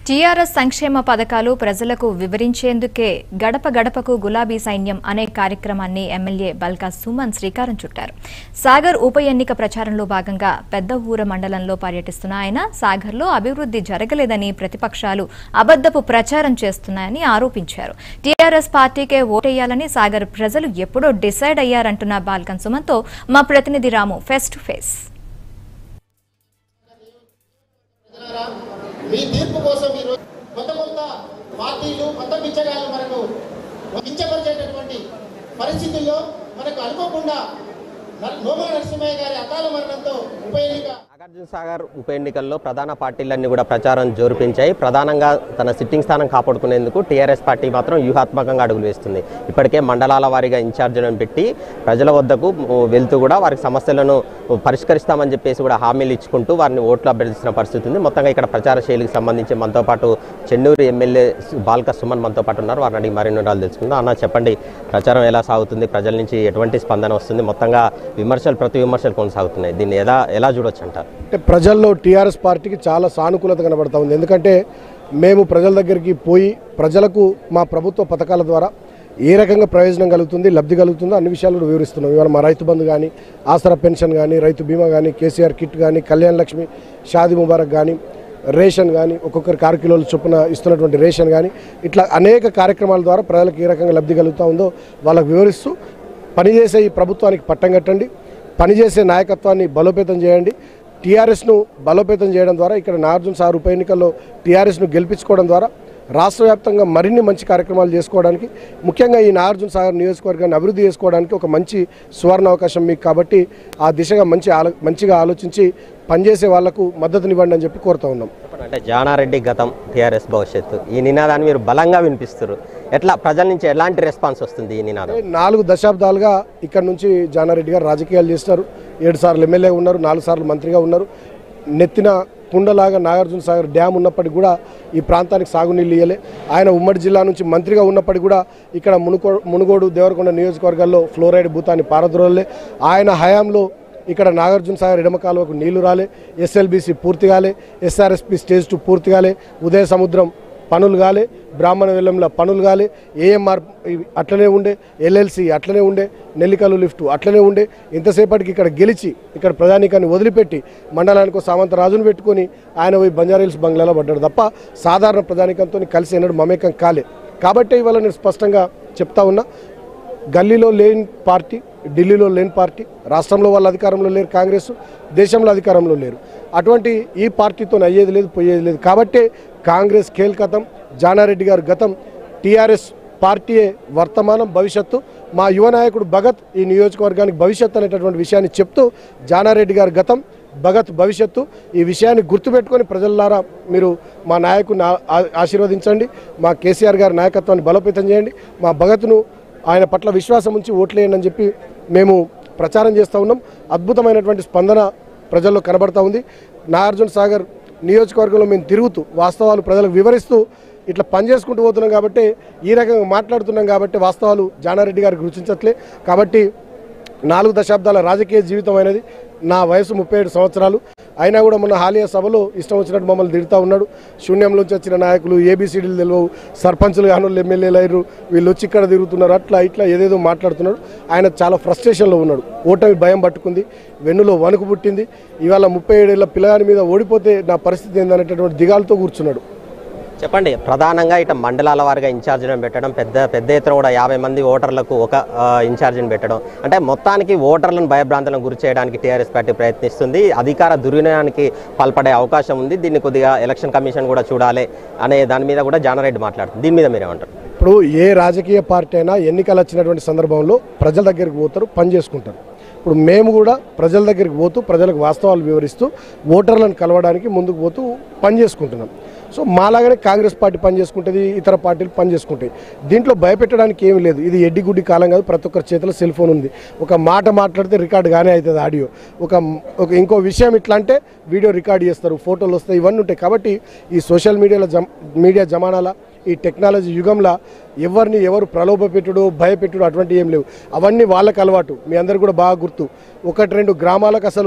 TRS సంక్షేమ పథకాలు ప్రజలకు వివరించేందుకే గడప గడపకు గులాబీ సైన్యం అనే కార్యక్రమాన్ని ఎమ్మెల్యే బల్కా సుమన్ శ్రీకారం చుట్టారు సాగర్ ఉప ఎన్నిక ప్రచారంలో భాగంగా పెద్ద ఊర మండలంలో పర్యటిస్తున్న ఆయన సాగర్లో అభివృద్ధి జరగలేదని ప్రతిపక్షాలు అబద్దపు ప్రచారం చేస్తున్నాయని ఆరోపించారు టీఆర్ఎస్ పార్టీకే ఓటేయాలని సాగర్ ప్రజలు ఎప్పుడో డిసైడ్ అయ్యారంటున్న బాల్కన్ సుమన్తో మా ప్రతినిధి రాము ఫేస్ టు ఫేస్ ప్రజలారా, మీ తీర్పు కోసం ఈరోజు కొంత కొంత పార్టీలు కొత్త బిచ్చగాళ్ళు మనకు కించపరిచేటటువంటి పరిస్థితుల్లో మనకు అనుకోకుండా న- నోమా నరసింహయ్య గారి అకాల మరణంతో ఉప ఎన్నిక నాగార్జున సాగర్ ఉప ఎన్నికల్లో ప్రధాన పార్టీలన్నీ కూడా ప్రచారం జోరుపించాయి ప్రధానంగా తన సిట్టింగ్ స్థానం కాపాడుకునేందుకు టీఆర్ఎస్ పార్టీ మాత్రం వ్యూహాత్మకంగా అడుగులు వేస్తుంది ఇప్పటికే మండలాల వారీగా ఇన్ఛార్జీలను పెట్టి ప్రజల వద్దకు వెళ్తూ కూడా వారికి సమస్యలను పరిష్కరిస్తామని చెప్పేసి కూడా హామీలు ఇచ్చుకుంటూ వారిని ఓట్లు అభ్యర్థిస్తున్న పరిస్థితి ఉంది మొత్తంగా ఇక్కడ ప్రచార శైలికి సంబంధించి మనతో పాటు చెన్నూరు ఎమ్మెల్యే బాల్క సుమన్ మనతో పాటు ఉన్నారు వారిని అడిగి మరిన్ని వివరాలు తెలుసుకుందాం అన్న చెప్పండి ప్రచారం ఎలా సాగుతుంది ప్రజల నుంచి ఎటువంటి స్పందన వస్తుంది మొత్తంగా విమర్శలు ప్రతి విమర్శలు కొనసాగుతున్నాయి దీన్ని ఎలా ఎలా చూడొచ్చు అంటారు అంటే ప్రజల్లో టీఆర్ఎస్ పార్టీకి చాలా సానుకూలత కనబడతా ఉంది ఎందుకంటే మేము ప్రజల దగ్గరికి పోయి ప్రజలకు మా ప్రభుత్వ పథకాల ద్వారా ఏ రకంగా ప్రయోజనం కలుగుతుంది లబ్ధి కలుగుతుందో అన్ని విషయాలు కూడా వివరిస్తున్నాం ఇవాళ మా రైతు బంధు కానీ ఆసరా పెన్షన్ కానీ రైతు బీమా కానీ కేసీఆర్ కిట్ కానీ కళ్యాణ్ లక్ష్మి షాది ముబారక్ కానీ రేషన్ కానీ ఒక్కొక్కరికి ఆరు కిలోల చొప్పున ఇస్తున్నటువంటి రేషన్ కానీ ఇట్లా అనేక కార్యక్రమాల ద్వారా ప్రజలకు ఏ రకంగా లబ్ధి కలుగుతూ ఉందో వాళ్ళకు వివరిస్తూ పనిచేసే ఈ ప్రభుత్వానికి పట్టం కట్టండి పనిచేసే నాయకత్వాన్ని బలోపేతం చేయండి టీఆర్ఎస్ను బలోపేతం చేయడం ద్వారా ఇక్కడ నాగార్జున సార్ ఉప ఎన్నికల్లో టీఆర్ఎస్ను గెలిపించుకోవడం ద్వారా రాష్ట్ర వ్యాప్తంగా మరిన్ని మంచి కార్యక్రమాలు చేసుకోవడానికి ముఖ్యంగా ఈ నాగార్జున సాగర్ నియోజకవర్గాన్ని అభివృద్ధి చేసుకోవడానికి ఒక మంచి సువర్ణ అవకాశం మీకు కాబట్టి ఆ దిశగా మంచి ఆలో మంచిగా ఆలోచించి పనిచేసే వాళ్లకు మద్దతునివ్వండి అని చెప్పి కోరుతా ఉన్నాం చెప్పండి, అంటే జానారెడ్డి గతం టీఆర్ఎస్ భవిష్యత్తు ఈ నినాదాన్ని మీరు బలంగా వినిపిస్తారు ఎట్లా ప్రజల నుంచి ఎలాంటి రెస్పాన్స్ వస్తుంది ఈ నినాదం నాలుగు దశాబ్దాలుగా ఇక్కడ నుంచి జానారెడ్డి గారు రాజకీయాలు చేస్తారు ఏడు సార్లు ఎమ్మెల్యే ఉన్నారు నాలుగు సార్లు మంత్రిగా ఉన్నారు నెత్తిన కుండలాగా నాగార్జున సాగర్ డ్యామ్ ఉన్నప్పటికీ కూడా ఈ ప్రాంతానికి సాగునీళ్ళు ఇయ్యలే ఆయన ఉమ్మడి జిల్లా నుంచి మంత్రిగా ఉన్నప్పటికీ కూడా ఇక్కడ మునుగో మునుగోడు దేవరకొండ నియోజకవర్గాల్లో ఫ్లోరైడ్ భూతాన్ని పారద్రోలే ఆయన హయాంలో ఇక్కడ నాగార్జున సాగర్ ఎడమ కాలువకు నీళ్లు రాలే ఎస్ఎల్బీసీ పూర్తి కాలే ఎస్ఆర్ఎస్పి స్టేజ్ టూ పూర్తి కాలే ఉదయ సముద్రం పనులు కాలే బ్రాహ్మణ వెల్లంలో పనులు కాలే ఏఎంఆర్ ఇవి అట్లనే ఉండే ఎల్ఎల్సి అట్లనే ఉండే నెల్లికల్లు లిఫ్ట్ అట్లనే ఉండే ఇంతసేపటికి ఇక్కడ గెలిచి ఇక్కడ ప్రధానికాన్ని వదిలిపెట్టి మండలానికి ఒక సామంత రాజును పెట్టుకొని ఆయన పోయి బంజారాహిల్స్ బంగ్లాలో పడ్డాడు తప్ప సాధారణ ప్రధానికంతో కలిసి ఎన్నడూ మమేకం కాలే కాబట్టే ఇవాళ నేను స్పష్టంగా చెప్తా ఉన్నా గల్లీలో లేని పార్టీ ఢిల్లీలో లేని పార్టీ రాష్ట్రంలో వాళ్ళ అధికారంలో లేరు కాంగ్రెస్ దేశంలో అధికారంలో లేరు అటువంటి ఈ పార్టీతో అయ్యేది లేదు పోయేది లేదు కాబట్టే కాంగ్రెస్ కేల్కతం జానారెడ్డి గారు గతం టీఆర్ఎస్ పార్టీయే వర్తమానం భవిష్యత్తు మా యువ నాయకుడు భగత్ ఈ నియోజకవర్గానికి భవిష్యత్తు అనేటటువంటి విషయాన్ని చెప్తూ జానారెడ్డి గారు గతం భగత్ భవిష్యత్తు ఈ విషయాన్ని గుర్తుపెట్టుకొని ప్రజలారా మీరు మా నాయకుడిని ఆ- ఆ- ఆశీర్వదించండి మా కేసీఆర్ గారి నాయకత్వాన్ని బలోపేతం చేయండి మా భగత్ను ఆయన పట్ల విశ్వాసం ఉంచి ఓట్లేయండి అని చెప్పి మేము ప్రచారం చేస్తూ ఉన్నాం అద్భుతమైనటువంటి స్పందన ప్రజల్లో కనబడతా ఉంది నాగార్జున సాగర్ నియోజకవర్గంలో మేము తిరుగుతూ వాస్తవాలు ప్రజలకు వివరిస్తూ ఇట్లా పనిచేసుకుంటూ పోతున్నాం కాబట్టి ఈ రకంగా మాట్లాడుతున్నాం కాబట్టి వాస్తవాలు జానారెడ్డి గారికి రుచించట్లే కాబట్టి నాలుగు దశాబ్దాల రాజకీయ జీవితం అయినది నా వయసు ముప్పై ఏడు సంవత్సరాలు అయినా కూడా మొన్న హాలియా సభలో ఇష్టం వచ్చినట్టు మమ్మల్ని తిడుతూ ఉన్నాడు శూన్యంలోంచి వచ్చిన నాయకులు ఏబీసీడీలు తెలియవు సర్పంచులు కానోళ్ళు ఎమ్మెల్యేలు అయ్యారు వీళ్ళు వచ్చి ఇక్కడ తిరుగుతున్నారు అట్లా ఇట్లా ఏదేదో మాట్లాడుతున్నాడు ఆయన చాలా ఫ్రస్ట్రేషన్లో ఉన్నాడు ఓటమి భయం పట్టుకుంది వెన్నులో వణుకు పుట్టింది ఇవాళ ముప్పై ఏడేళ్ళ పిల్లగాని మీద ఓడిపోతే నా పరిస్థితి ఏందనేటటువంటి దిగాలతో కూర్చున్నాడు చెప్పండి ప్రధానంగా ఇట మండలాల వారిగా ఇన్ఛార్జీలను పెట్టడం పెద్ద పెద్ద ఎత్తున కూడా యాభై మంది ఓటర్లకు ఒక ఆ, ఇన్ఛార్జిని పెట్టడం అంటే మొత్తానికి ఓటర్లను భయభ్రాంతులను గురి చేయడానికి టీఆర్ఎస్ పార్టీ ప్రయత్నిస్తుంది అధికార దుర్వినియోగానికి పాల్పడే అవకాశం ఉంది దీన్ని కొద్దిగా ఎలక్షన్ కమిషన్ కూడా చూడాలి అనే దాని మీద కూడా జానారెడ్డి మాట్లాడుతుంది దీని మీద మీరేమంటారు ఇప్పుడు ఏ రాజకీయ పార్టీ అయినా ఎన్నికలు వచ్చినటువంటి సందర్భంలో ప్రజల దగ్గరికి పోతారు పని చేసుకుంటారు ఇప్పుడు మేము కూడా ప్రజల దగ్గరికి పోతూ ప్రజలకు వాస్తవాలు వివరిస్తూ ఓటర్లను కలవడానికి ముందుకు పోతూ పని చేసుకుంటున్నాం సో మాలాగానే కాంగ్రెస్ పార్టీ పని చేసుకుంటుంది ఇతర పార్టీలు పని చేసుకుంటాయి దీంట్లో భయపెట్టడానికి ఏమీ లేదు ఇది ఎడ్డి గుడ్డి కాలం కాదు ప్రతి ఒక్కరి చేతిలో సెల్ ఫోన్ ఉంది ఒక మాట మాట్లాడితే రికార్డ్ గానే అవుతుంది ఆడియో ఒక ఒక ఇంకో విషయం ఇట్లా అంటే వీడియో రికార్డ్ చేస్తారు ఫోటోలు వస్తాయి ఇవన్నీ ఉంటాయి కాబట్టి ఈ సోషల్ మీడియాలో జమ్ మీడియా జమానాల ఈ టెక్నాలజీ యుగంలో ఎవరిని ఎవరు ప్రలోభ పెట్టుడు భయపెట్టుడు అటువంటి ఏం లేవు అవన్నీ వాళ్ళకి అలవాటు మీ అందరు కూడా బాగా గుర్తు ఒకటి రెండు గ్రామాలకు అసలు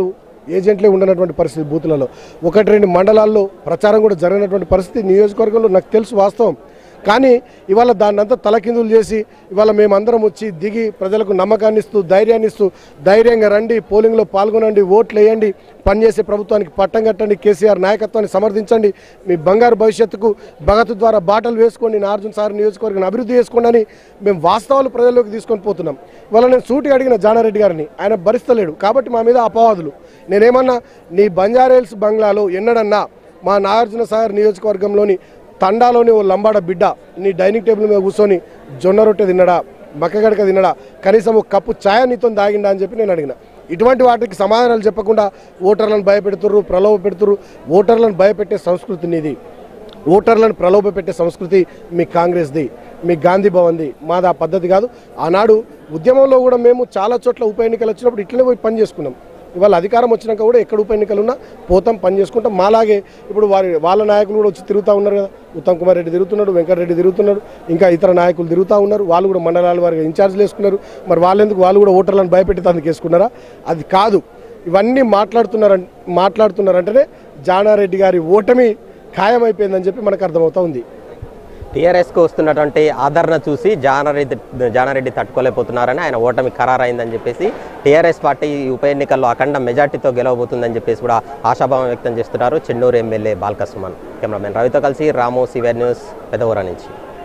ఏజెంట్లే ఉండనటువంటి పరిస్థితి బూతులలో ఒకటి రెండు మండలాల్లో ప్రచారం కూడా జరిగినటువంటి పరిస్థితి నియోజకవర్గంలో నాకు తెలుసు వాస్తవం కానీ ఇవాళ దాన్ని అంతా తలకిందులు చేసి ఇవాళ మేమందరం వచ్చి దిగి ప్రజలకు నమ్మకాన్ని ఇస్తూ ధైర్యాన్ని ఇస్తూ ధైర్యంగా రండి పోలింగ్లో పాల్గొనండి ఓట్లు వేయండి పనిచేసే ప్రభుత్వానికి పట్టం కట్టండి కేసీఆర్ నాయకత్వాన్ని సమర్థించండి మీ బంగారు భవిష్యత్తుకు భగతు ద్వారా బాటలు వేసుకోండి నార్జున్ సార్ నియోజకవర్గాన్ని అభివృద్ధి చేసుకోండి అని మేము వాస్తవాలు ప్రజల్లోకి తీసుకొని పోతున్నాం ఇవాళ నేను సూటి అడిగిన జానారెడ్డి గారిని ఆయన భరిస్తలేడు కాబట్టి మా మీద అపవాదులు నేనేమన్నా నీ బంజారాహిల్స్ బంగ్లాలో ఎన్నడన్నా మా నాగార్జున సాగర్ నియోజకవర్గంలోని తండాలోని ఓ లంబాడ బిడ్డ నీ డైనింగ్ టేబుల్ మీద కూర్చొని జొన్న రొట్టె తిన్నడా మక్కగడక తిన్నడా కనీసం ఒక కప్పు ఛాయ నీతో తాగిండా అని చెప్పి నేను అడిగిన ఇటువంటి వాటికి సమాధానాలు చెప్పకుండా ఓటర్లను భయపెడుతుర్రు ప్రలోభ పెడుతుర్రు ఓటర్లను భయపెట్టే సంస్కృతి నీది ఓటర్లను ప్రలోభ పెట్టే సంస్కృతి మీ కాంగ్రెస్ది మీ గాంధీ భవన్ది మాది ఆ పద్ధతి కాదు ఆనాడు ఉద్యమంలో కూడా మేము చాలా చోట్ల ఉప ఎన్నికలు వచ్చినప్పుడు ఇట్లనే పోయి పని చేసుకున్నాం ఇవాళ అధికారం వచ్చినాక కూడా ఎక్కడ ఉప ఎన్నికలు ఉన్నా పోతాం పని చేసుకుంటాం మాలాగే ఇప్పుడు వారి వాళ్ళ నాయకులు కూడా వచ్చి తిరుగుతూ ఉన్నారు కదా ఉత్తమ్ కుమార్ రెడ్డి తిరుగుతున్నాడు వెంకటరెడ్డి తిరుగుతున్నాడు ఇంకా ఇతర నాయకులు తిరుగుతూ ఉన్నారు వాళ్ళు కూడా మండలాల వారిగా ఇన్ఛార్జ్లు వేసుకున్నారు మరి వాళ్ళెందుకు వాళ్ళు కూడా ఓటర్లను భయపెట్టి అందుకు వేసుకున్నారా అది కాదు ఇవన్నీ మాట్లాడుతున్నారం మాట్లాడుతున్నారంటేనే జానారెడ్డి గారి ఓటమి ఖాయమైపోయిందని చెప్పి మనకు అర్థమవుతా ఉంది టీఆర్ఎస్కు వస్తున్నటువంటి ఆదరణ చూసి జానారెడ్డి జానారెడ్డి తట్టుకోలేకపోతున్నారని ఆయన ఓటమి ఖరారైందని చెప్పేసి టీఆర్ఎస్ పార్టీ ఈ ఉప ఎన్నికల్లో అఖండ మెజార్టీతో గెలవబోతుందని చెప్పేసి కూడా ఆశాభావం వ్యక్తం చేస్తున్నారు చెన్నూరు ఎమ్మెల్యే బాల్క సుమన్ కెమెరామెన్ రవితో కలిసి రాము సివిఆర్ న్యూస్ పెదవూర నుంచి